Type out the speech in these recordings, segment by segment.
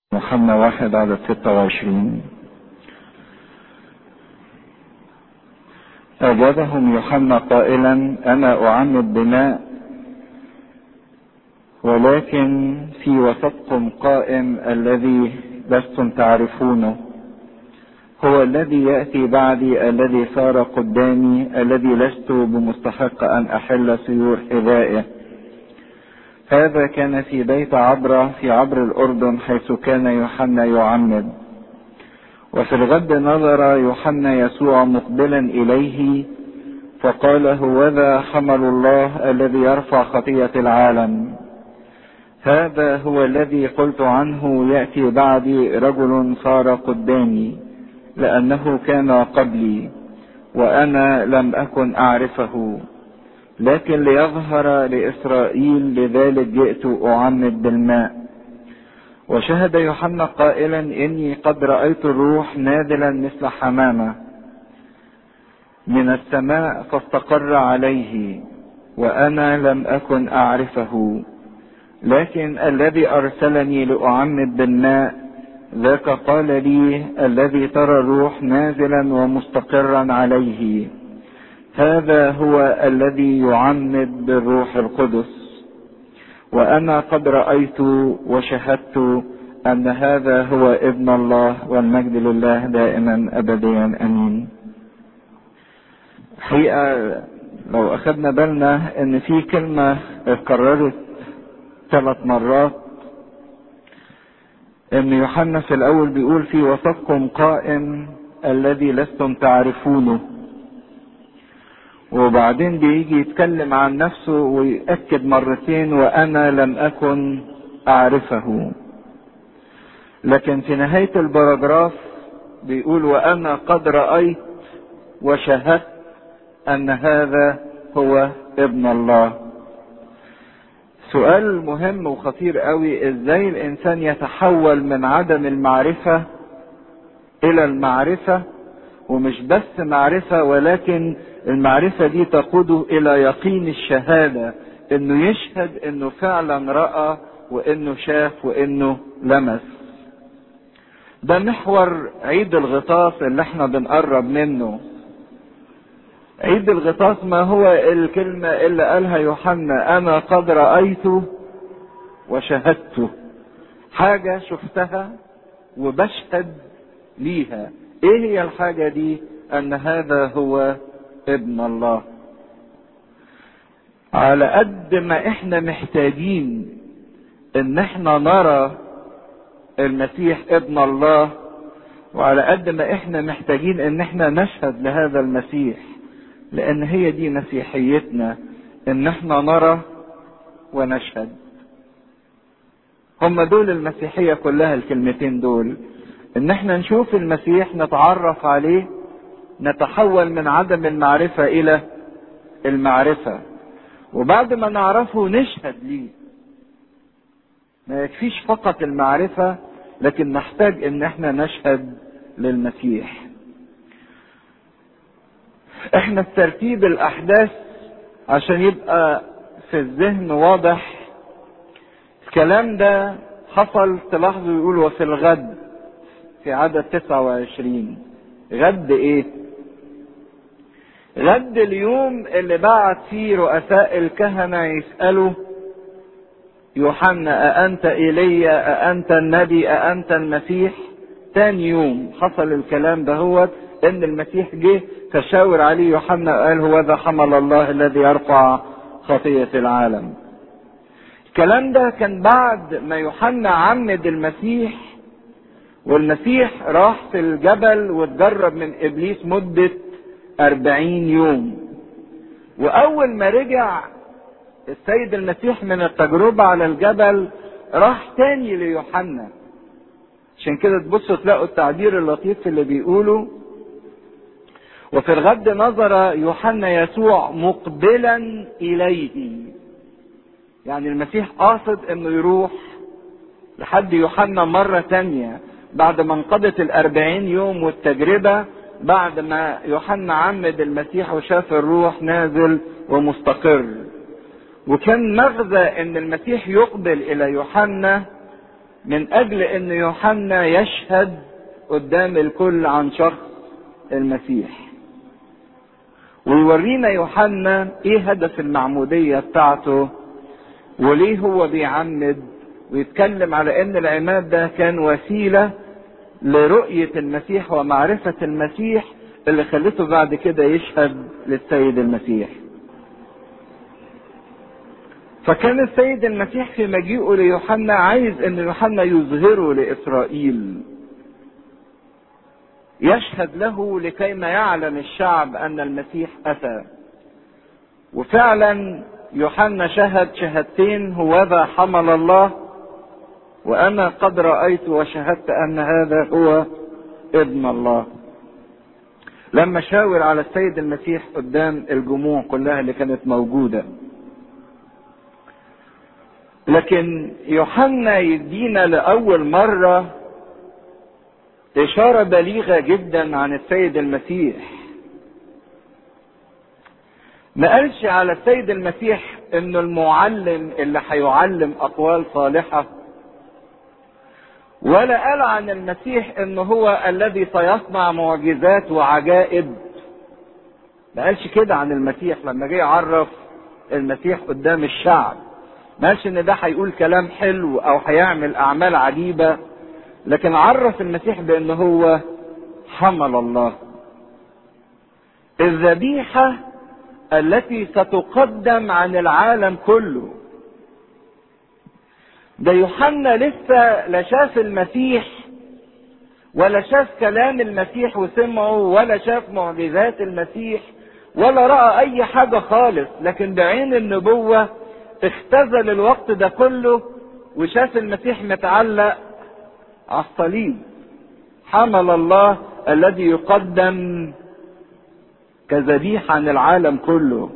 يوحنا واحد عدد ستة وعشرين أجابهم يوحنا قائلا أنا أعمد بماء ولكن في وسطكم قائم الذي لستم تعرفونه هو الذي يأتي بعدي الذي صار قدامي الذي لست بمستحق أن أحل سيور حذائه هذا كان في بيت عبرة في عبر الأردن حيث كان يوحنا يعمد وفي الغد نظر يوحنا يسوع مقبلا إليه فقال هوذا حمل الله الذي يرفع خطية العالم هذا هو الذي قلت عنه يأتي بعدي رجل صار قدامي لأنه كان قبلي وأنا لم أكن أعرفه لكن ليظهر لإسرائيل لذلك جئت أعمد بالماء وشهد يوحنا قائلا إني قد رأيت الروح نازلا مثل حمامة من السماء فاستقر عليه وأنا لم أكن أعرفه لكن الذي أرسلني لأعمد بالماء ذاك قال لي الذي ترى الروح نازلا ومستقرا عليه هذا هو الذي يعمد بالروح القدس وانا قد رايت وشهدت ان هذا هو ابن الله والمجد لله دائما ابديا امين حقيقه لو اخذنا بالنا ان في كلمه اتكررت ثلاث مرات ان يوحنا في الاول بيقول في وسطكم قائم الذي لستم تعرفونه وبعدين بيجي يتكلم عن نفسه ويأكد مرتين وأنا لم أكن أعرفه لكن في نهاية البراجراف بيقول وأنا قد رأيت وشهدت أن هذا هو ابن الله سؤال مهم وخطير قوي ازاي الانسان يتحول من عدم المعرفة الى المعرفة ومش بس معرفة ولكن المعرفة دي تقوده إلى يقين الشهادة إنه يشهد إنه فعلا رأى وإنه شاف وإنه لمس. ده محور عيد الغطاس اللي احنا بنقرب منه. عيد الغطاس ما هو الكلمة اللي قالها يوحنا أنا قد رأيت وشهدت. حاجة شفتها وبشهد ليها. إيه هي الحاجة دي؟ أن هذا هو ابن الله على قد ما احنا محتاجين ان احنا نرى المسيح ابن الله وعلى قد ما احنا محتاجين ان احنا نشهد لهذا المسيح لان هي دي مسيحيتنا ان احنا نرى ونشهد هم دول المسيحية كلها الكلمتين دول ان احنا نشوف المسيح نتعرف عليه نتحول من عدم المعرفة إلى المعرفة وبعد ما نعرفه نشهد ليه ما يكفيش فقط المعرفة لكن نحتاج ان احنا نشهد للمسيح احنا في ترتيب الاحداث عشان يبقى في الذهن واضح الكلام ده حصل تلاحظوا يقول وفي الغد في عدد 29 غد ايه غد اليوم اللي بعت فيه رؤساء الكهنة يسألوا يوحنا أأنت إيليا أأنت النبي أأنت المسيح تاني يوم حصل الكلام ده هو إن المسيح جه تشاور عليه يوحنا قال هو ذا حمل الله الذي يرفع خطية العالم الكلام ده كان بعد ما يوحنا عمد المسيح والمسيح راح في الجبل واتجرب من إبليس مدة أربعين يوم وأول ما رجع السيد المسيح من التجربة على الجبل راح تاني ليوحنا عشان كده تبصوا تلاقوا التعبير اللطيف اللي بيقوله وفي الغد نظر يوحنا يسوع مقبلا إليه يعني المسيح قاصد انه يروح لحد يوحنا مرة تانية بعد ما انقضت الأربعين يوم والتجربة بعد ما يوحنا عمد المسيح وشاف الروح نازل ومستقر وكان مغزى ان المسيح يقبل الى يوحنا من اجل ان يوحنا يشهد قدام الكل عن شخص المسيح ويورينا يوحنا ايه هدف المعمودية بتاعته وليه هو بيعمد ويتكلم على ان العماد ده كان وسيلة لرؤية المسيح ومعرفة المسيح اللي خلته بعد كده يشهد للسيد المسيح فكان السيد المسيح في مجيئه ليوحنا عايز ان يوحنا يظهره لاسرائيل يشهد له لكي ما يعلم الشعب ان المسيح اتى وفعلا يوحنا شهد شهادتين هوذا حمل الله وانا قد رايت وشهدت ان هذا هو ابن الله لما شاور على السيد المسيح قدام الجموع كلها اللي كانت موجوده لكن يوحنا يدينا لاول مره اشاره بليغه جدا عن السيد المسيح ما قالش على السيد المسيح انه المعلم اللي هيعلم اقوال صالحه ولا قال عن المسيح انه هو الذي سيصنع معجزات وعجائب ما قالش كده عن المسيح لما جه يعرف المسيح قدام الشعب ما قالش ان ده هيقول كلام حلو او هيعمل اعمال عجيبه لكن عرف المسيح بان هو حمل الله الذبيحه التي ستقدم عن العالم كله ده يوحنا لسه لا شاف المسيح ولا شاف كلام المسيح وسمعه ولا شاف معجزات المسيح ولا راى اي حاجه خالص لكن بعين النبوه اختزل الوقت ده كله وشاف المسيح متعلق على الصليب حمل الله الذي يقدم كذبيحة عن العالم كله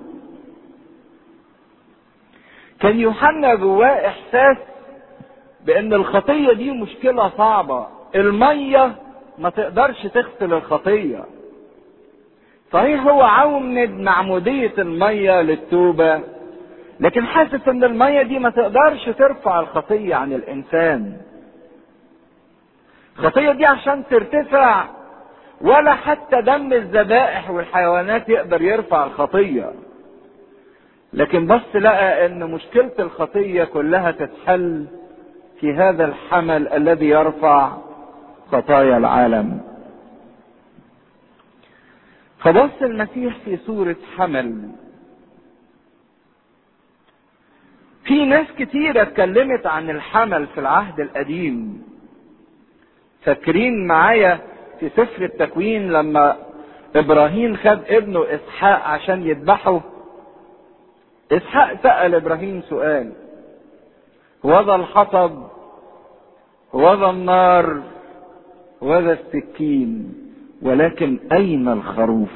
كان يوحنا جواه احساس بان الخطية دي مشكلة صعبة المية ما تقدرش تغسل الخطية صحيح هو عومد معمودية المية للتوبة لكن حاسس ان المية دي ما تقدرش ترفع الخطية عن الانسان الخطية دي عشان ترتفع ولا حتى دم الذبائح والحيوانات يقدر يرفع الخطية لكن بس لقى ان مشكلة الخطية كلها تتحل في هذا الحمل الذي يرفع خطايا العالم فبص المسيح في صورة حمل في ناس كتيرة اتكلمت عن الحمل في العهد القديم فاكرين معايا في سفر التكوين لما ابراهيم خد ابنه اسحاق عشان يذبحه اسحاق سأل ابراهيم سؤال وذا الحطب وذا النار وذا السكين ولكن اين الخروف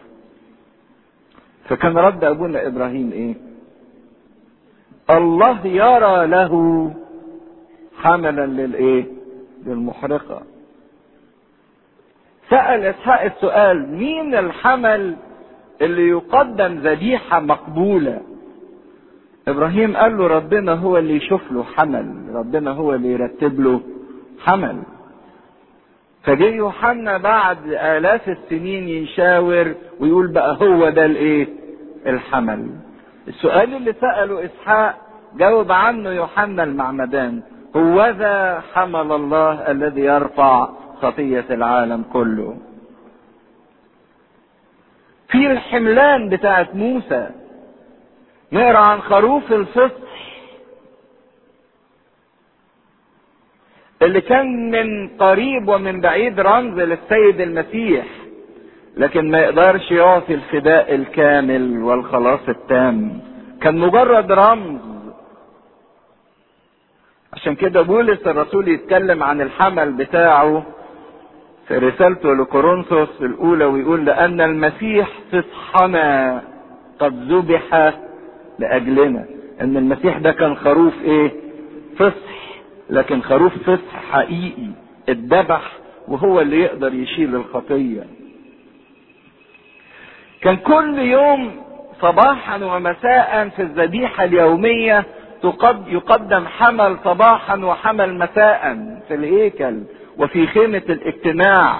فكان رد ابونا ابراهيم ايه الله يرى له حملا للايه للمحرقه سأل إسحاق السؤال مين الحمل اللي يقدم ذبيحة مقبولة إبراهيم قال له ربنا هو اللي يشوف له حمل ربنا هو اللي يرتب له حمل فجه يوحنا بعد آلاف السنين يشاور ويقول بقى هو ده الإيه؟ الحمل. السؤال اللي سأله إسحاق جاوب عنه يوحنا المعمدان هوذا حمل الله الذي يرفع خطية العالم كله في الحملان بتاعت موسى نقرا عن خروف الفصح اللي كان من قريب ومن بعيد رمز للسيد المسيح لكن ما يقدرش يعطي الفداء الكامل والخلاص التام كان مجرد رمز عشان كده بولس الرسول يتكلم عن الحمل بتاعه في رسالته لكورنثوس الأولى ويقول لأن المسيح فصحنا قد ذبح لأجلنا إن المسيح ده كان خروف إيه؟ فصح لكن خروف فصح حقيقي اتذبح وهو اللي يقدر يشيل الخطية كان كل يوم صباحا ومساء في الذبيحة اليومية يقدم حمل صباحا وحمل مساء في الهيكل وفي خيمة الاجتماع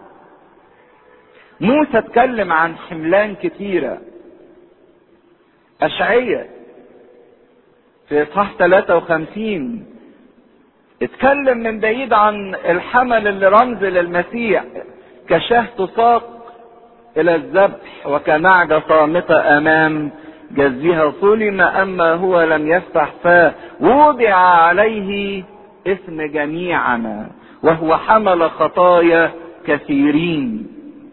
موسى اتكلم عن حملان كتيرة أشعية في إصحاح 53 اتكلم من بعيد عن الحمل اللي رمز للمسيح كشاه تساق إلى الذبح وكنعجة صامتة أمام جزها صلم أما هو لم يفتح فاه وضع عليه اسم جميعنا وهو حمل خطايا كثيرين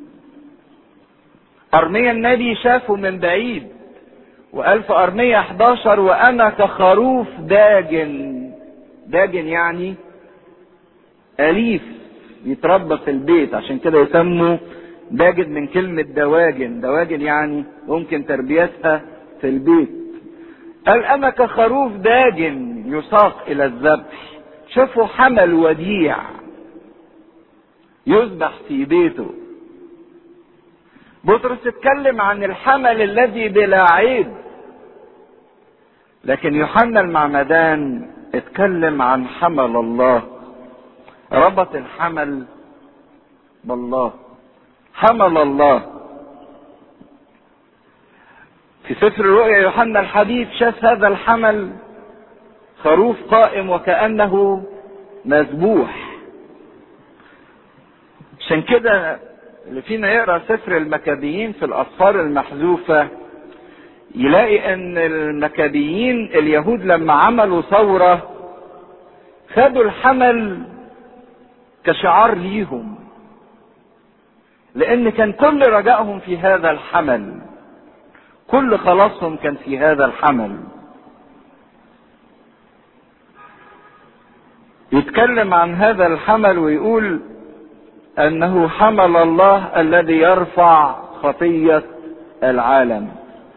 أرميا النبي شافه من بعيد وقال في أرميا 11 وأنا كخروف داجن داجن يعني أليف يتربى في البيت عشان كده يسموا داجن من كلمة دواجن دواجن يعني ممكن تربيتها في البيت قال أنا كخروف داجن يساق إلى الذبح شوفوا حمل وديع يذبح في بيته بطرس اتكلم عن الحمل الذي بلا عيب لكن يوحنا المعمدان اتكلم عن حمل الله ربط الحمل بالله حمل الله في سفر الرؤيا يوحنا الحبيب شاف هذا الحمل خروف قائم وكأنه مذبوح عشان كده اللي فينا يقرا سفر المكابيين في الاسفار المحذوفه يلاقي ان المكابيين اليهود لما عملوا ثوره خدوا الحمل كشعار ليهم لان كان كل رجائهم في هذا الحمل كل خلاصهم كان في هذا الحمل يتكلم عن هذا الحمل ويقول انه حمل الله الذي يرفع خطيه العالم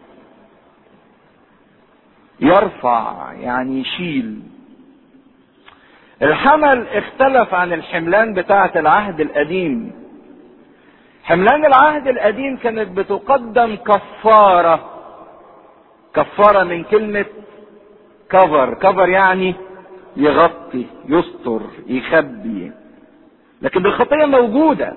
يرفع يعني يشيل الحمل اختلف عن الحملان بتاعه العهد القديم حملان العهد القديم كانت بتقدم كفاره كفاره من كلمه كفر كفر يعني يغطي يستر يخبي لكن الخطيه موجوده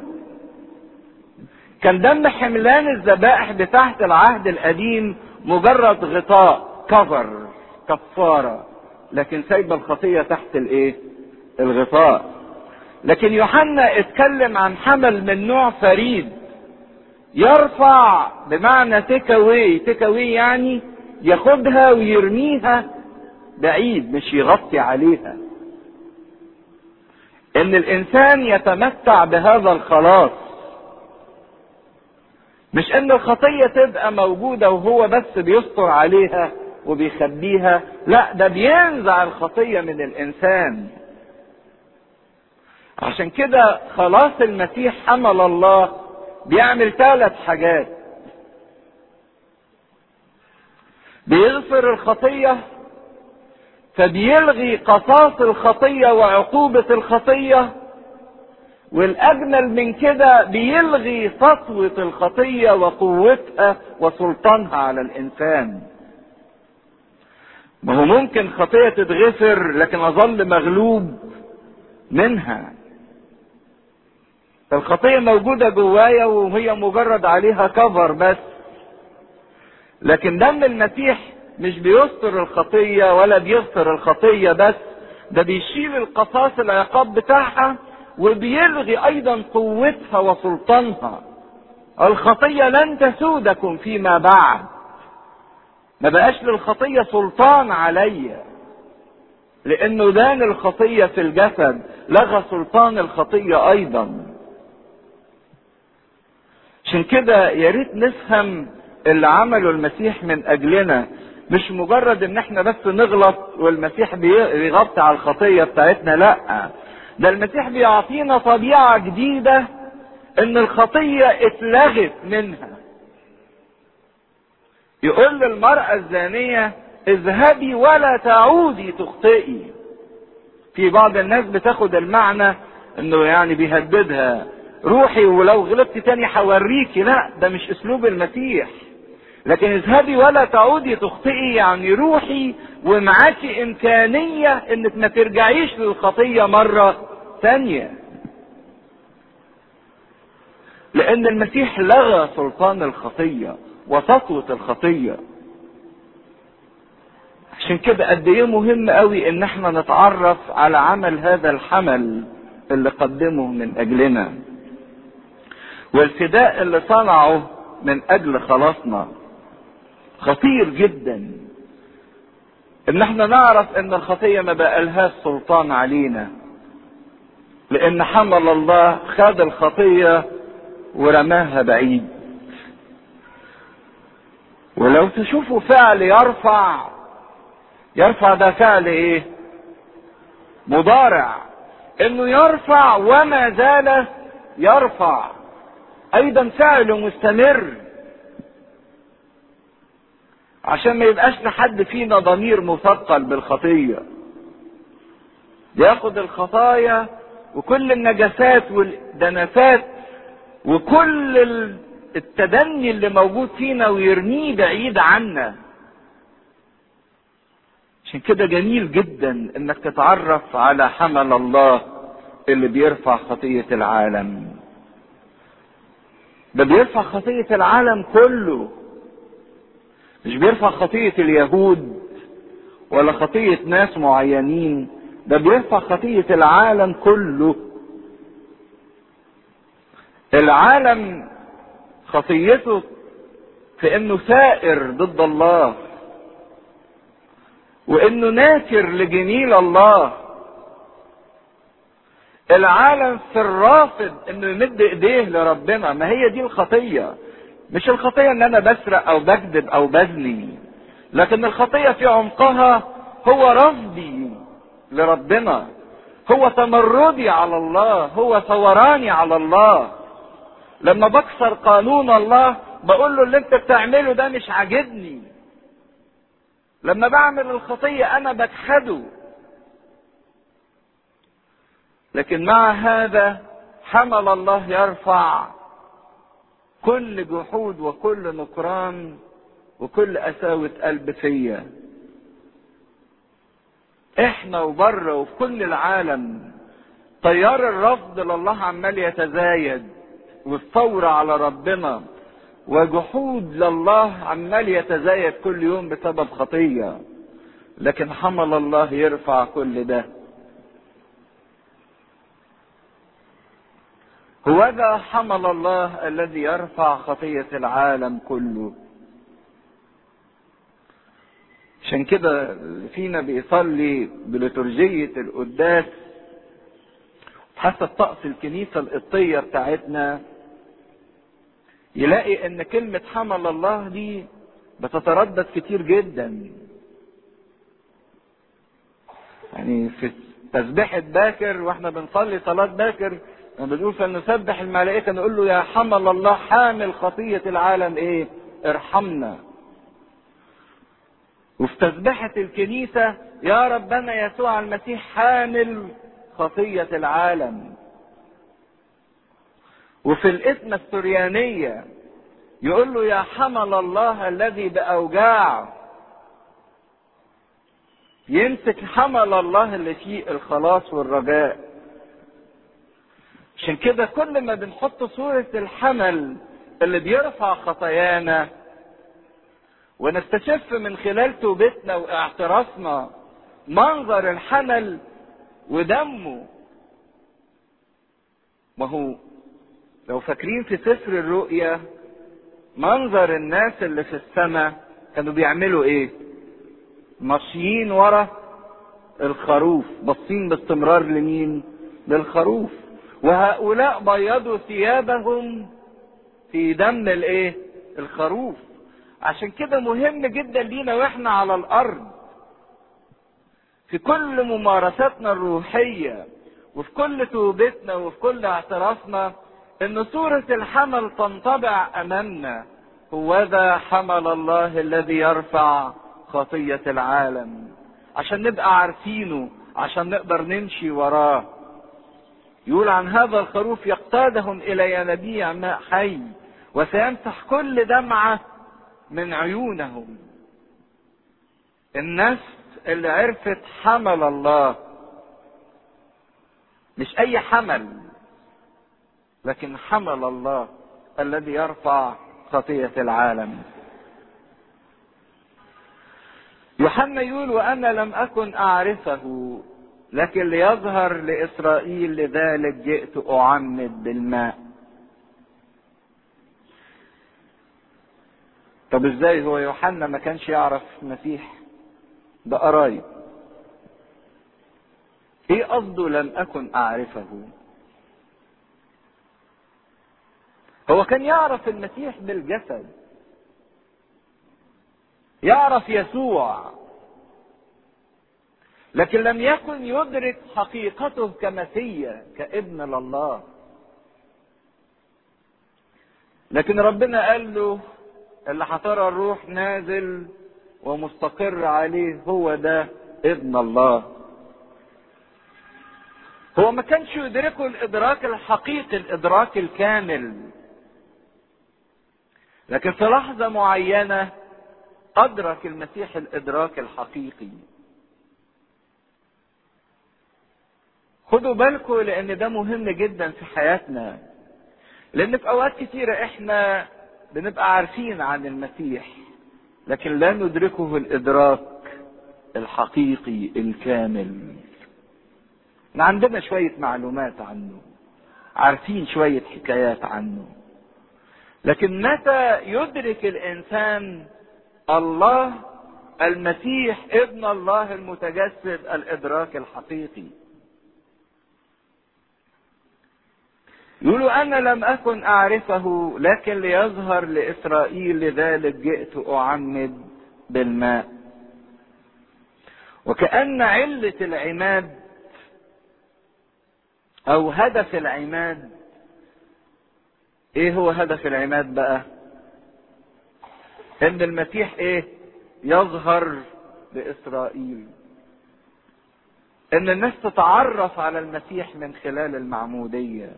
كان دم حملان الذبائح بتاعه العهد القديم مجرد غطاء كفر كفاره لكن سايبه الخطيه تحت الايه الغطاء لكن يوحنا اتكلم عن حمل من نوع فريد يرفع بمعنى تيك اواي تيك اواي يعني ياخدها ويرميها بعيد مش يغطي عليها ان الانسان يتمتع بهذا الخلاص مش ان الخطيه تبقى موجوده وهو بس بيستر عليها وبيخبيها لا ده بينزع الخطيه من الانسان عشان كده خلاص المسيح حمل الله بيعمل ثلاث حاجات بيغفر الخطيه فبيلغي قصاص الخطيه وعقوبه الخطيه والاجمل من كده بيلغي سطوه الخطيه وقوتها وسلطانها على الانسان ما هو ممكن خطيه تتغفر لكن اظل مغلوب منها الخطيه موجوده جوايا وهي مجرد عليها كفر بس لكن دم المسيح مش بيستر الخطيه ولا بيغفر الخطيه بس ده بيشيل القصاص العقاب بتاعها وبيلغي ايضا قوتها وسلطانها الخطيه لن تسودكم فيما بعد ما بقاش للخطيه سلطان عليا لانه دان الخطيه في الجسد لغى سلطان الخطيه ايضا عشان كده يا ريت نفهم اللي عمله المسيح من اجلنا مش مجرد ان احنا بس نغلط والمسيح بيغطي على الخطيه بتاعتنا لا ده المسيح بيعطينا طبيعه جديده ان الخطيه اتلغت منها يقول للمراه الزانيه اذهبي ولا تعودي تخطئي في بعض الناس بتاخد المعنى انه يعني بيهددها روحي ولو غلطت تاني هوريكي لا ده مش اسلوب المسيح لكن اذهبي ولا تعودي تخطئي يعني روحي ومعاكي امكانية انك ما ترجعيش للخطية مرة ثانية لان المسيح لغى سلطان الخطية وسطوة الخطية عشان كده قد ايه مهم قوي ان احنا نتعرف على عمل هذا الحمل اللي قدمه من اجلنا والفداء اللي صنعه من اجل خلاصنا خطير جدا ان احنا نعرف ان الخطية ما بقالهاش سلطان علينا لان حمل الله خد الخطية ورماها بعيد ولو تشوفوا فعل يرفع يرفع ده فعل ايه مضارع انه يرفع وما زال يرفع ايضا فعل مستمر عشان ما يبقاش لحد فينا ضمير مثقل بالخطيه ياخد الخطايا وكل النجاسات والدنسات وكل التدني اللي موجود فينا ويرميه بعيد عنا عشان كده جميل جدا انك تتعرف على حمل الله اللي بيرفع خطية العالم ده بيرفع خطية العالم كله مش بيرفع خطية اليهود ولا خطية ناس معينين ده بيرفع خطية العالم كله العالم خطيته في انه ثائر ضد الله وانه ناكر لجميل الله العالم في الرافض انه يمد ايديه لربنا ما هي دي الخطية مش الخطية ان انا بسرق او بكذب او بزني لكن الخطية في عمقها هو رفضي لربنا هو تمردي على الله هو ثوراني على الله لما بكسر قانون الله بقول له اللي انت بتعمله ده مش عاجبني لما بعمل الخطية انا بجحده لكن مع هذا حمل الله يرفع كل جحود وكل نكران وكل قساوة قلب فيا احنا وبره وفي كل العالم تيار الرفض لله عمال يتزايد والثورة على ربنا وجحود لله عمال يتزايد كل يوم بسبب خطية لكن حمل الله يرفع كل ده هوذا حمل الله الذي يرفع خطية العالم كله عشان كده فينا بيصلي بليتورجية القداس حسب طقس الكنيسة القبطية بتاعتنا يلاقي ان كلمة حمل الله دي بتتردد كتير جدا يعني في تسبيحة باكر واحنا بنصلي صلاة باكر لما بنقول فلنسبح الملائكة نقول له يا حمل الله حامل خطية العالم ايه ارحمنا وفي تسبحة الكنيسة يا ربنا يسوع المسيح حامل خطية العالم وفي الاسم السريانية يقول له يا حمل الله الذي بأوجاع يمسك حمل الله اللي فيه الخلاص والرجاء عشان كده كل ما بنحط صورة الحمل اللي بيرفع خطايانا ونستشف من خلال توبتنا واعترافنا منظر الحمل ودمه ما هو لو فاكرين في سفر الرؤيا منظر الناس اللي في السماء كانوا بيعملوا ايه ماشيين ورا الخروف باصين باستمرار لمين للخروف وهؤلاء بيضوا ثيابهم في دم الايه الخروف عشان كده مهم جدا لينا واحنا على الارض في كل ممارساتنا الروحية وفي كل توبتنا وفي كل اعترافنا ان صورة الحمل تنطبع امامنا هو ذا حمل الله الذي يرفع خطية العالم عشان نبقى عارفينه عشان نقدر نمشي وراه يقول عن هذا الخروف يقتادهم الى ينابيع ماء حي وسيمسح كل دمعة من عيونهم الناس اللي عرفت حمل الله مش اي حمل لكن حمل الله الذي يرفع خطيه العالم يوحنا يقول وانا لم اكن اعرفه لكن ليظهر لاسرائيل لذلك جئت اعمد بالماء طب ازاي هو يوحنا ما كانش يعرف المسيح ده قرايب ايه قصده لم اكن اعرفه هو كان يعرف المسيح بالجسد يعرف يسوع لكن لم يكن يدرك حقيقته كمسيا كابن لله لكن ربنا قال له اللي هترى الروح نازل ومستقر عليه هو ده ابن الله هو ما كانش يدركه الادراك الحقيقي الادراك الكامل لكن في لحظه معينه ادرك المسيح الادراك الحقيقي خدوا بالكم لان ده مهم جدا في حياتنا لان في اوقات كتيره احنا بنبقى عارفين عن المسيح لكن لا ندركه الادراك الحقيقي الكامل احنا عندنا شويه معلومات عنه عارفين شويه حكايات عنه لكن متى يدرك الانسان الله المسيح ابن الله المتجسد الادراك الحقيقي يقولوا انا لم اكن اعرفه لكن ليظهر لاسرائيل لذلك جئت اعمد بالماء وكان عله العماد او هدف العماد ايه هو هدف العماد بقى ان المسيح ايه يظهر لاسرائيل ان الناس تتعرف على المسيح من خلال المعموديه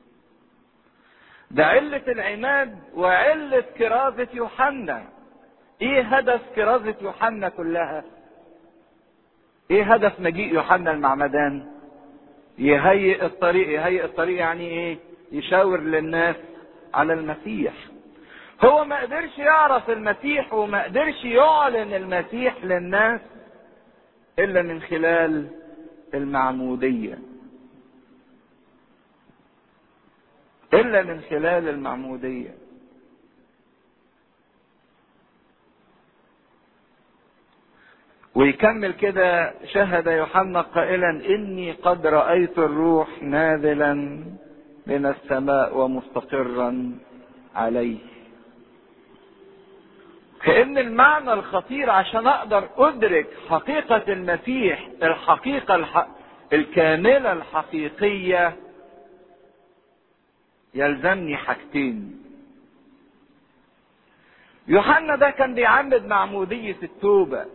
ده علة العماد وعلة كرازة يوحنا ايه هدف كرازة يوحنا كلها ايه هدف مجيء يوحنا المعمدان يهيئ الطريق يهيئ الطريق يعني ايه يشاور للناس على المسيح هو ما قدرش يعرف المسيح وما قدرش يعلن المسيح للناس الا من خلال المعموديه الا من خلال المعموديه ويكمل كده شهد يوحنا قائلا اني قد رايت الروح نازلا من السماء ومستقرا عليه كأن المعنى الخطير عشان اقدر ادرك حقيقة المسيح الحقيقة الح... الكاملة الحقيقية يلزمني حاجتين يوحنا ده كان بيعمد معمودية التوبة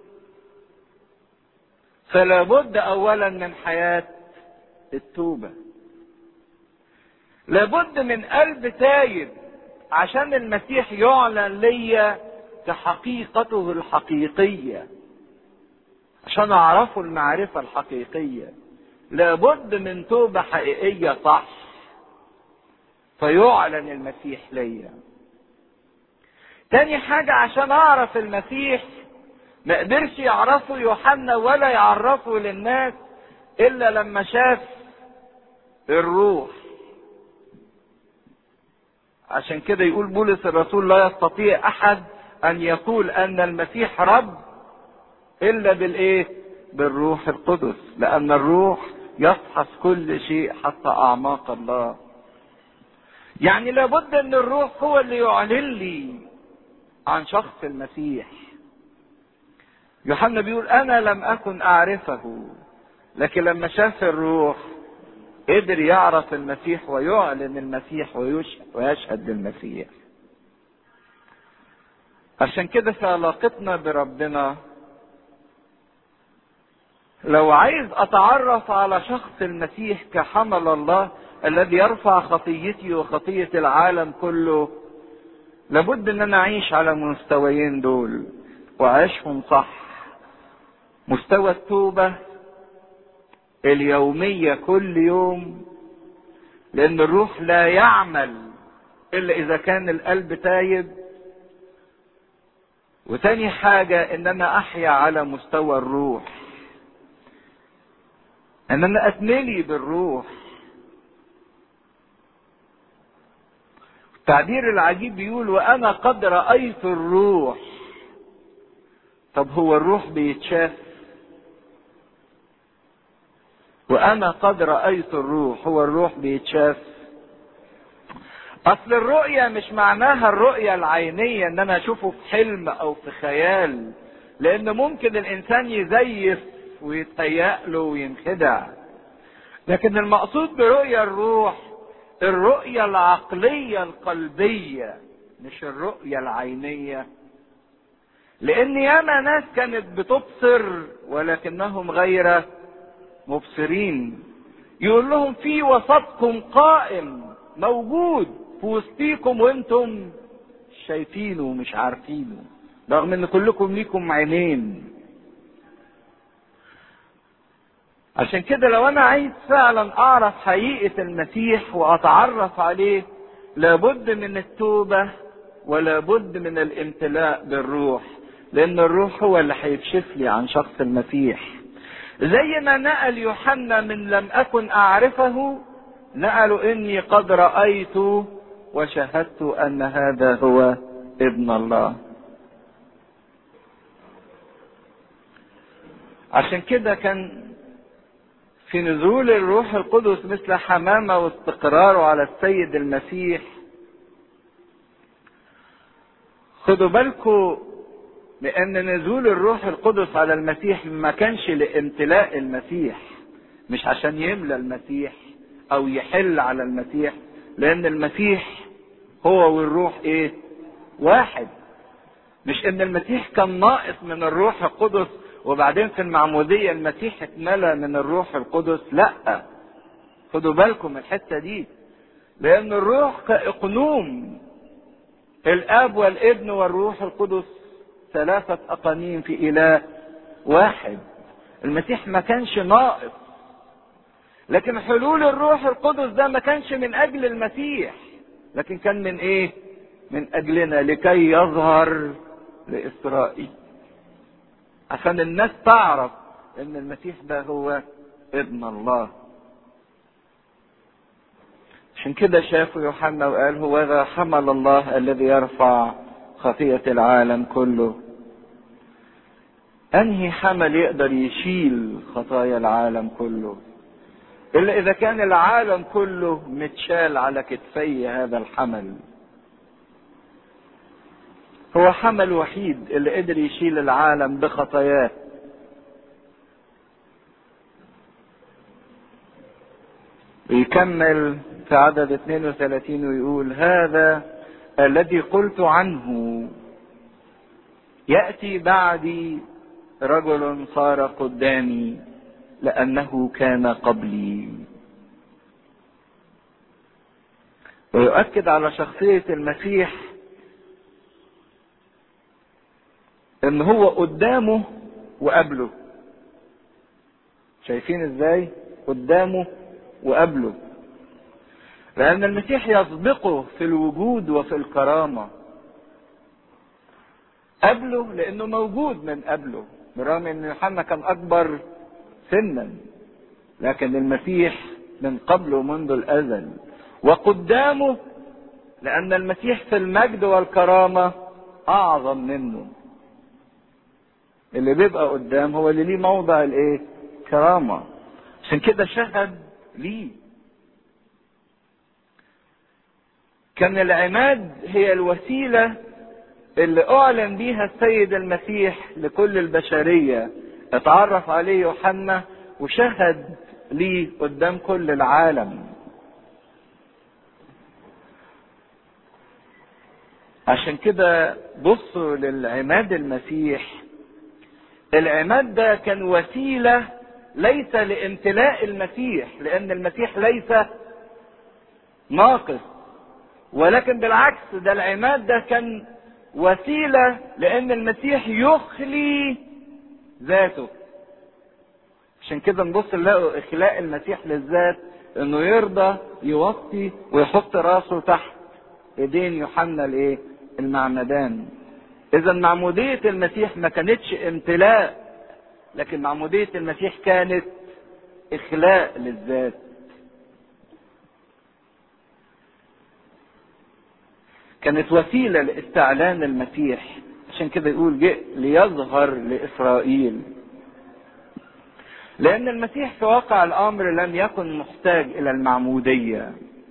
فلا بد اولا من حياة التوبة لابد من قلب تايب عشان المسيح يعلن ليا كحقيقته الحقيقية عشان اعرفه المعرفة الحقيقية لابد من توبة حقيقية صح فيعلن المسيح ليا تاني حاجة عشان اعرف المسيح ما قدرش يعرفه يوحنا ولا يعرفه للناس الا لما شاف الروح عشان كده يقول بولس الرسول لا يستطيع احد ان يقول ان المسيح رب الا بالايه بالروح القدس لان الروح يفحص كل شيء حتى اعماق الله يعني لابد ان الروح هو اللي يعلن لي عن شخص المسيح يوحنا بيقول انا لم اكن اعرفه لكن لما شاف الروح قدر يعرف المسيح ويعلن المسيح ويشهد للمسيح عشان كده في علاقتنا بربنا لو عايز اتعرف على شخص المسيح كحمل الله الذي يرفع خطيتي وخطية العالم كله لابد ان انا اعيش على المستويين دول واعيشهم صح مستوى التوبة اليومية كل يوم لان الروح لا يعمل الا اذا كان القلب تايب وتاني حاجة ان انا احيا على مستوى الروح ان انا اتملي بالروح التعبير العجيب بيقول وانا قد رأيت الروح طب هو الروح بيتشاف وانا قد رأيت الروح هو الروح بيتشاف اصل الرؤية مش معناها الرؤية العينية ان انا اشوفه في حلم او في خيال لان ممكن الانسان يزيف ويتهيأ له وينخدع لكن المقصود برؤية الروح الرؤية العقلية القلبية مش الرؤية العينية لان ياما ناس كانت بتبصر ولكنهم غير مبصرين يقول لهم في وسطكم قائم موجود في وسطيكم وانتم شايفينه ومش عارفينه رغم ان كلكم ليكم عينين عشان كده لو انا عايز فعلا اعرف حقيقة المسيح واتعرف عليه لابد من التوبة ولابد من الامتلاء بالروح لان الروح هو اللي هيكشف لي عن شخص المسيح زي ما نقل يوحنا من لم اكن اعرفه نقلوا اني قد رايت وشهدت ان هذا هو ابن الله عشان كده كان في نزول الروح القدس مثل حمامة واستقراره على السيد المسيح خدوا بالكم لأن نزول الروح القدس على المسيح ما كانش لامتلاء المسيح مش عشان يملى المسيح أو يحل على المسيح لأن المسيح هو والروح إيه؟ واحد مش إن المسيح كان ناقص من الروح القدس وبعدين في المعمودية المسيح اتملى من الروح القدس لا خدوا بالكم من الحتة دي لأن الروح كإقنوم الآب والابن والروح القدس ثلاثة أقانيم في إله واحد المسيح ما كانش ناقص لكن حلول الروح القدس ده ما كانش من أجل المسيح لكن كان من إيه؟ من أجلنا لكي يظهر لإسرائيل عشان الناس تعرف ان المسيح ده هو ابن الله عشان كده شافوا يوحنا وقال هو ذا حمل الله الذي يرفع خطية العالم كله انهي حمل يقدر يشيل خطايا العالم كله الا اذا كان العالم كله متشال على كتفي هذا الحمل هو حمل وحيد اللي قدر يشيل العالم بخطاياه ويكمل في عدد 32 ويقول هذا الذي قلت عنه يأتي بعدي رجل صار قدامي لأنه كان قبلي ويؤكد على شخصية المسيح ان هو قدامه وقبله شايفين ازاي قدامه وقبله لان المسيح يسبقه في الوجود وفي الكرامه قبله لانه موجود من قبله برغم ان يوحنا كان اكبر سنا لكن المسيح من قبله منذ الازل وقدامه لان المسيح في المجد والكرامه اعظم منه اللي بيبقى قدام هو اللي ليه موضع الايه كرامة عشان كده شهد ليه كان العماد هي الوسيلة اللي اعلن بيها السيد المسيح لكل البشرية اتعرف عليه يوحنا وشهد ليه قدام كل العالم عشان كده بصوا للعماد المسيح العماد ده كان وسيله ليس لامتلاء المسيح لان المسيح ليس ناقص ولكن بالعكس ده العماد ده كان وسيلة لأن المسيح يخلي ذاته عشان كده نبص نلاقوا إخلاء المسيح للذات إنه يرضى يوطي ويحط راسه تحت إيدين يوحنا الإيه؟ المعمدان. إذا معمودية المسيح ما كانتش امتلاء لكن معمودية المسيح كانت إخلاء للذات. كانت وسيلة لاستعلان المسيح عشان كده يقول جئ ليظهر لإسرائيل لأن المسيح في واقع الأمر لم يكن محتاج إلى المعمودية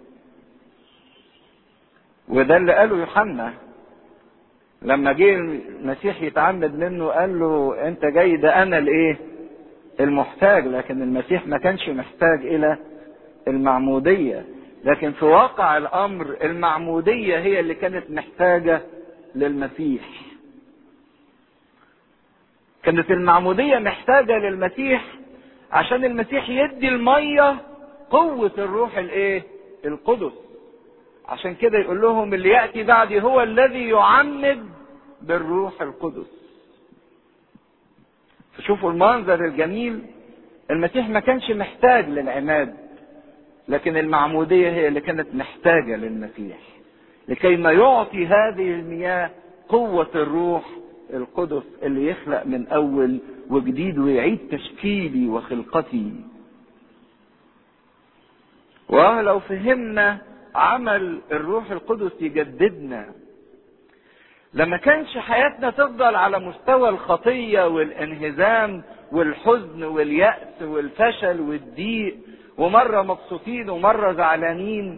وده اللي قاله يوحنا لما جه المسيح يتعمد منه قال له انت جاي ده انا الايه المحتاج لكن المسيح ما كانش محتاج الى المعموديه لكن في واقع الامر المعموديه هي اللي كانت محتاجه للمسيح كانت المعموديه محتاجه للمسيح عشان المسيح يدي الميه قوه الروح الايه القدس عشان كده يقول لهم اللي ياتي بعدي هو الذي يعمد بالروح القدس فشوفوا المنظر الجميل المسيح ما كانش محتاج للعماد لكن المعمودية هي اللي كانت محتاجة للمسيح لكي ما يعطي هذه المياه قوة الروح القدس اللي يخلق من أول وجديد ويعيد تشكيلي وخلقتي ولو فهمنا عمل الروح القدس يجددنا لما كانش حياتنا تفضل على مستوى الخطية والانهزام والحزن واليأس والفشل والضيق ومرة مبسوطين ومرة زعلانين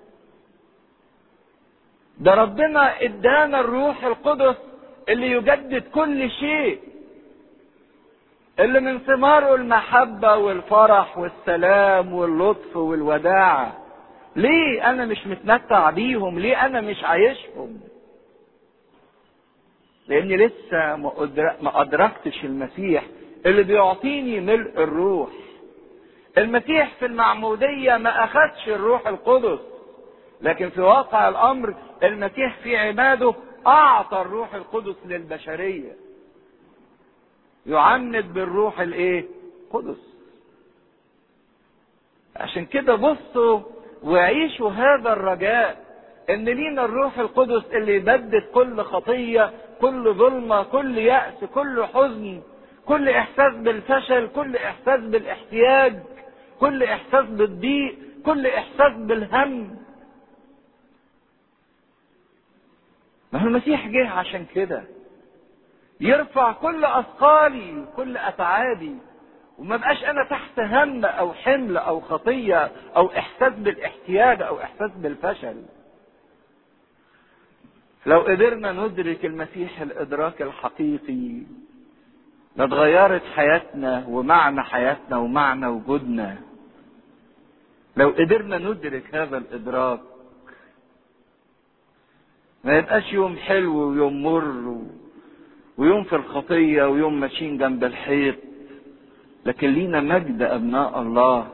ده ربنا ادانا الروح القدس اللي يجدد كل شيء اللي من ثماره المحبة والفرح والسلام واللطف والوداعة ليه انا مش متمتع بيهم ليه انا مش عايشهم لاني لسه ما ادركتش المسيح اللي بيعطيني ملء الروح المسيح في المعمودية ما اخدش الروح القدس لكن في واقع الامر المسيح في عباده اعطى الروح القدس للبشرية يعمد بالروح الايه قدس عشان كده بصوا وعيشوا هذا الرجاء ان لينا الروح القدس اللي يبدد كل خطية كل ظلمة كل يأس كل حزن كل احساس بالفشل كل احساس بالاحتياج كل احساس بالضيق كل احساس بالهم ما هو المسيح جه عشان كده يرفع كل اثقالي كل اتعابي وما بقاش انا تحت هم او حمل او خطيه او احساس بالاحتياج او احساس بالفشل لو قدرنا ندرك المسيح الادراك الحقيقي لاتغيرت حياتنا ومعنى حياتنا ومعنى وجودنا لو قدرنا ندرك هذا الادراك ما يبقاش يوم حلو ويوم مر ويوم في الخطيه ويوم ماشيين جنب الحيط لكن لينا مجد ابناء الله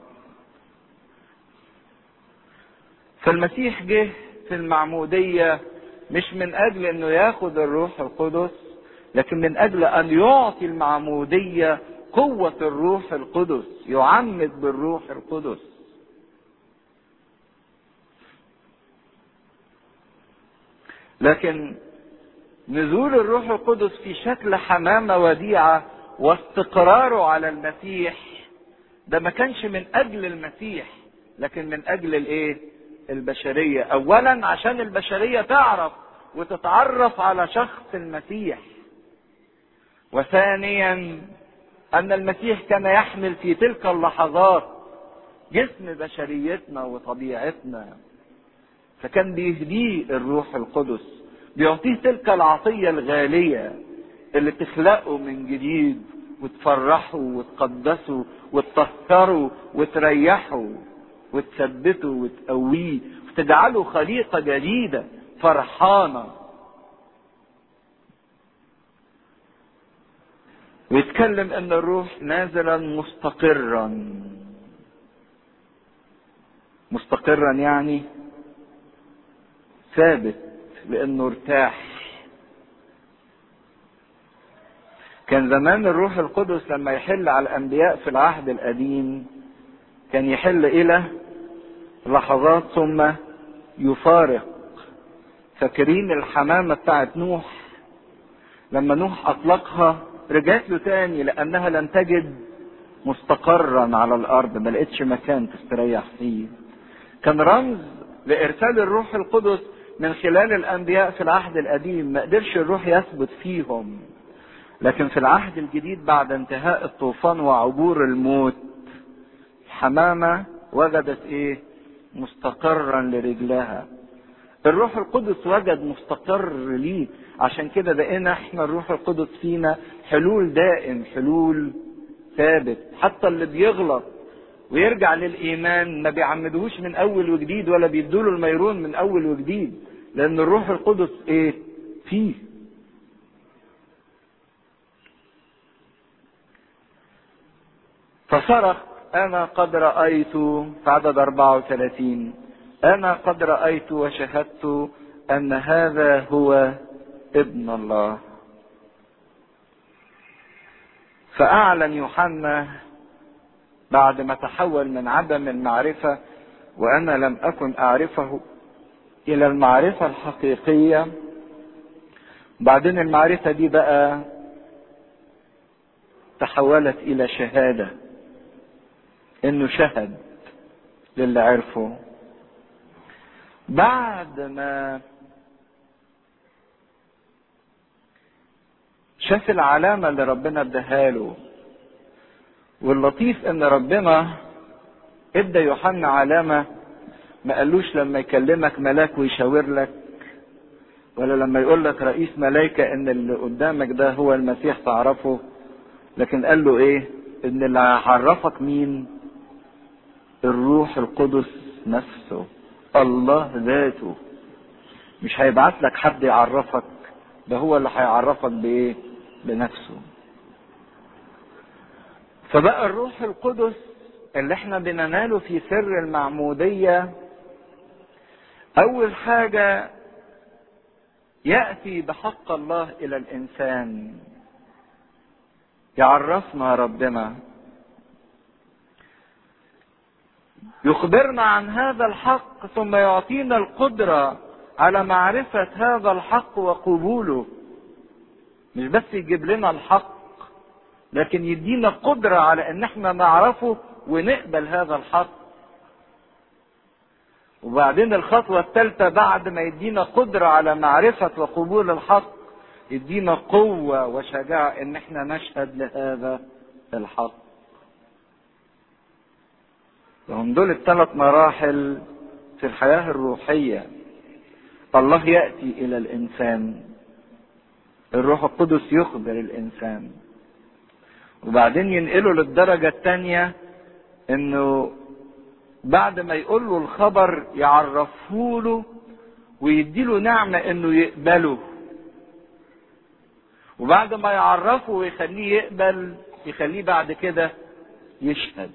فالمسيح جه في المعموديه مش من اجل انه ياخد الروح القدس لكن من اجل ان يعطي المعموديه قوه الروح القدس يعمد بالروح القدس لكن نزول الروح القدس في شكل حمامه وديعه واستقراره على المسيح ده ما كانش من اجل المسيح لكن من اجل الايه البشريه اولا عشان البشريه تعرف وتتعرف على شخص المسيح وثانيا ان المسيح كان يحمل في تلك اللحظات جسم بشريتنا وطبيعتنا فكان بيهديه الروح القدس بيعطيه تلك العطيه الغاليه اللي تخلقه من جديد وتفرحه وتقدسه وتطهره وتريحه وتثبته وتقويه وتجعله خليقة جديدة فرحانة ويتكلم ان الروح نازلا مستقرا مستقرا يعني ثابت لانه ارتاح كان زمان الروح القدس لما يحل على الانبياء في العهد القديم كان يحل الى لحظات ثم يفارق فاكرين الحمامة بتاعت نوح لما نوح اطلقها رجعت له تاني لانها لم تجد مستقرا على الارض ما لقتش مكان تستريح فيه كان رمز لارسال الروح القدس من خلال الانبياء في العهد القديم ما قدرش الروح يثبت فيهم لكن في العهد الجديد بعد انتهاء الطوفان وعبور الموت الحمامة وجدت ايه مستقرا لرجلها الروح القدس وجد مستقر ليه عشان كده بقينا احنا الروح القدس فينا حلول دائم حلول ثابت حتى اللي بيغلط ويرجع للايمان ما بيعمدوهوش من اول وجديد ولا بيدوله الميرون من اول وجديد لان الروح القدس ايه فيه فصرخ انا قد رايت في عدد 34 انا قد رايت وشهدت ان هذا هو ابن الله فاعلن يوحنا بعد ما تحول من عدم المعرفه وانا لم اكن اعرفه الى المعرفه الحقيقيه بعدين المعرفه دي بقى تحولت الى شهاده انه شهد للي عرفه بعد ما شاف العلامة اللي ربنا اداها له واللطيف ان ربنا ادى يوحنا علامة ما قالوش لما يكلمك ملاك ويشاور لك ولا لما يقول لك رئيس ملائكة ان اللي قدامك ده هو المسيح تعرفه لكن قال له ايه ان اللي هيعرفك مين الروح القدس نفسه الله ذاته مش هيبعت لك حد يعرفك ده هو اللي هيعرفك بايه بنفسه فبقى الروح القدس اللي احنا بنناله في سر المعمودية اول حاجة يأتي بحق الله الى الانسان يعرفنا ربنا يخبرنا عن هذا الحق ثم يعطينا القدرة على معرفة هذا الحق وقبوله مش بس يجيب لنا الحق لكن يدينا قدرة على ان احنا نعرفه ونقبل هذا الحق وبعدين الخطوة الثالثة بعد ما يدينا قدرة على معرفة وقبول الحق يدينا قوة وشجاعة ان احنا نشهد لهذا الحق وهم دول الثلاث مراحل في الحياة الروحية الله يأتي إلى الإنسان الروح القدس يخبر الإنسان وبعدين ينقله للدرجة الثانية إنه بعد ما يقول له الخبر يعرفه له ويديله نعمة إنه يقبله وبعد ما يعرفه ويخليه يقبل يخليه بعد كده يشهد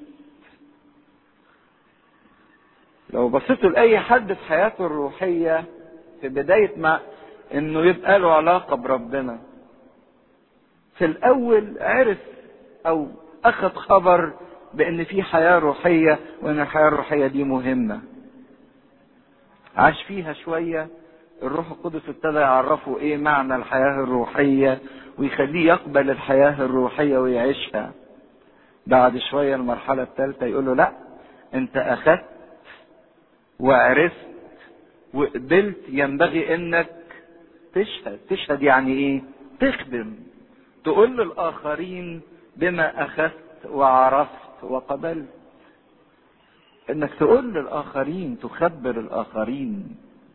لو بصيتوا لأي حد في حياته الروحية في بداية ما إنه يبقى له علاقة بربنا في الأول عرف أو أخذ خبر بأن في حياة روحية وأن الحياة الروحية دي مهمة عاش فيها شوية الروح القدس ابتدى يعرفه ايه معنى الحياة الروحية ويخليه يقبل الحياة الروحية ويعيشها بعد شوية المرحلة الثالثة يقول له لا انت اخذت وعرفت وقبلت ينبغي انك تشهد تشهد يعني ايه تخدم تقول للاخرين بما اخذت وعرفت وقبلت انك تقول للاخرين تخبر الاخرين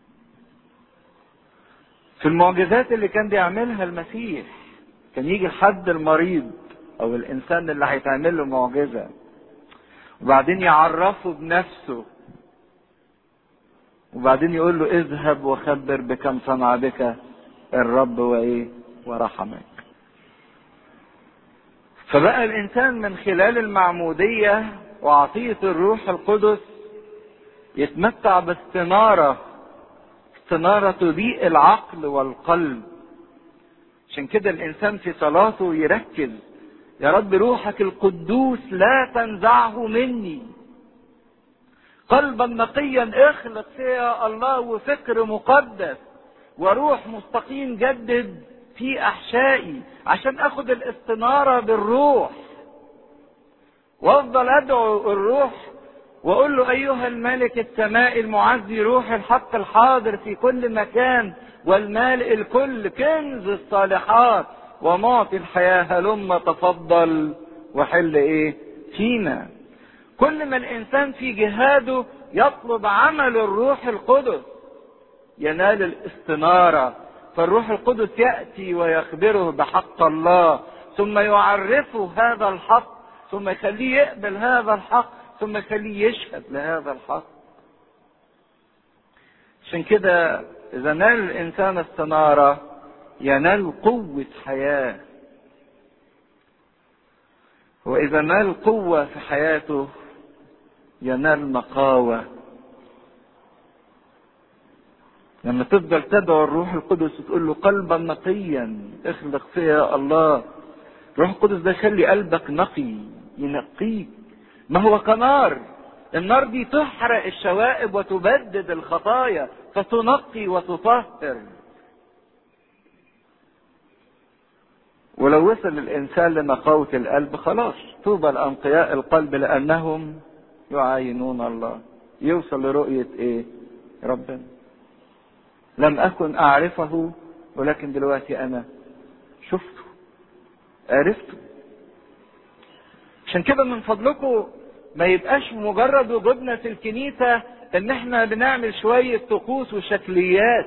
في المعجزات اللي كان بيعملها المسيح كان يجي حد المريض او الانسان اللي هيتعمل له معجزه وبعدين يعرفه بنفسه وبعدين يقول له اذهب وخبر بكم صنع بك الرب وايه ورحمك فبقى الانسان من خلال المعموديه وعطيه الروح القدس يتمتع باستناره استنارة تضيء العقل والقلب عشان كده الانسان في صلاته يركز يا رب روحك القدوس لا تنزعه مني قلبا نقيا اخلق فيا الله وفكر مقدس وروح مستقيم جدد في احشائي عشان اخد الاستنارة بالروح وافضل ادعو الروح واقول له ايها الملك السماء المعزي روح الحق الحاضر في كل مكان والمالئ الكل كنز الصالحات ومعطي الحياة هلم تفضل وحل ايه فينا كل ما الانسان في جهاده يطلب عمل الروح القدس ينال الاستنارة فالروح القدس يأتي ويخبره بحق الله ثم يعرفه هذا الحق ثم يخليه يقبل هذا الحق ثم يخليه يشهد لهذا الحق عشان كده اذا نال الانسان استنارة ينال قوة حياة واذا نال قوة في حياته ينال نقاوة لما تفضل تدعو الروح القدس وتقول له قلبا نقيا اخلق فيا الله الروح القدس ده يخلي قلبك نقي ينقيك ما هو كنار النار دي تحرق الشوائب وتبدد الخطايا فتنقي وتطهر ولو وصل الانسان لنقاوة القلب خلاص طوبى لانقياء القلب لانهم يعاينون الله يوصل لرؤية ايه ربنا لم اكن اعرفه ولكن دلوقتي انا شفته عرفته عشان كده من فضلكم ما يبقاش مجرد وجودنا في الكنيسة ان احنا بنعمل شوية طقوس وشكليات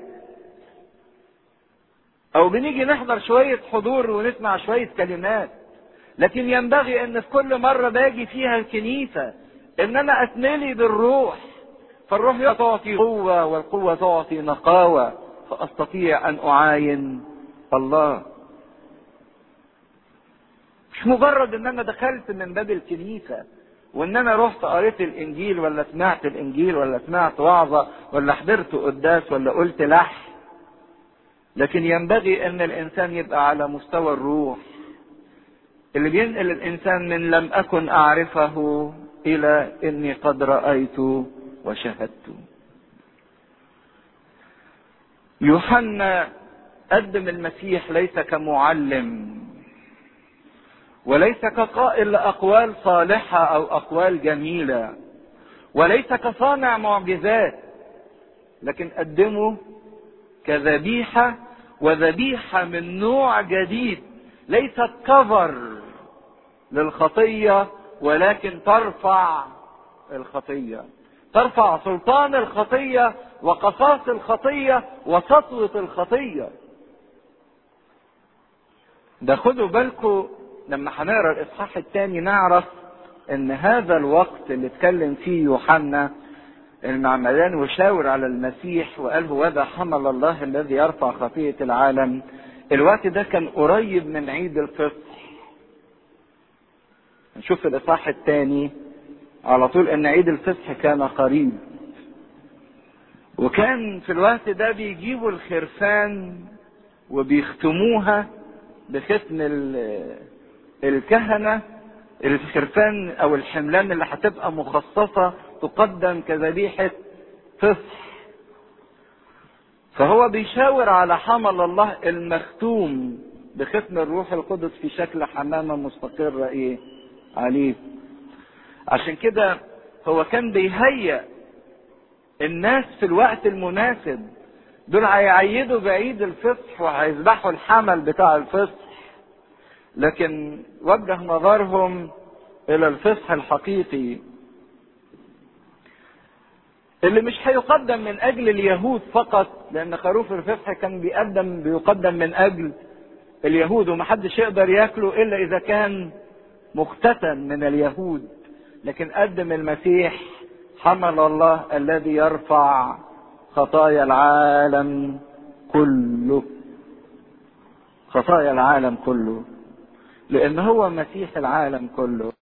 او بنيجي نحضر شوية حضور ونسمع شوية كلمات لكن ينبغي ان في كل مرة باجي فيها الكنيسة ان انا اتملي بالروح فالروح تعطي قوة والقوة تعطي نقاوة فاستطيع ان اعاين الله مش مجرد ان انا دخلت من باب الكنيسة وان انا رحت قريت الانجيل ولا سمعت الانجيل ولا سمعت وعظة ولا حضرت قداس ولا قلت لح لكن ينبغي ان الانسان يبقى على مستوى الروح اللي بينقل الانسان من لم اكن اعرفه الى اني قد رايت وشهدت يوحنا قدم المسيح ليس كمعلم وليس كقائل لاقوال صالحه او اقوال جميله وليس كصانع معجزات لكن قدمه كذبيحه وذبيحه من نوع جديد ليست كفر للخطيه ولكن ترفع الخطيه ترفع سلطان الخطيه وقصاص الخطيه وسطوه الخطيه ده خدوا بالكم لما هنقرا الاصحاح الثاني نعرف ان هذا الوقت اللي اتكلم فيه يوحنا المعمدان وشاور على المسيح وقال هو ده حمل الله الذي يرفع خطية العالم الوقت ده كان قريب من عيد الفصح نشوف الاصحاح الثاني على طول ان عيد الفصح كان قريب وكان في الوقت ده بيجيبوا الخرفان وبيختموها بختم الكهنة الخرفان او الحملان اللي هتبقى مخصصة تقدم كذبيحة فصح فهو بيشاور على حمل الله المختوم بختم الروح القدس في شكل حمامة مستقرة ايه عليه عشان كده هو كان بيهيأ الناس في الوقت المناسب دول هيعيدوا بعيد الفصح وهيذبحوا الحمل بتاع الفصح لكن وجه نظرهم الى الفصح الحقيقي اللي مش هيقدم من اجل اليهود فقط لان خروف الفصح كان بيقدم بيقدم من اجل اليهود ومحدش يقدر ياكله الا اذا كان مختتن من اليهود لكن قدم المسيح حمل الله الذي يرفع خطايا العالم كله خطايا العالم كله لان هو مسيح العالم كله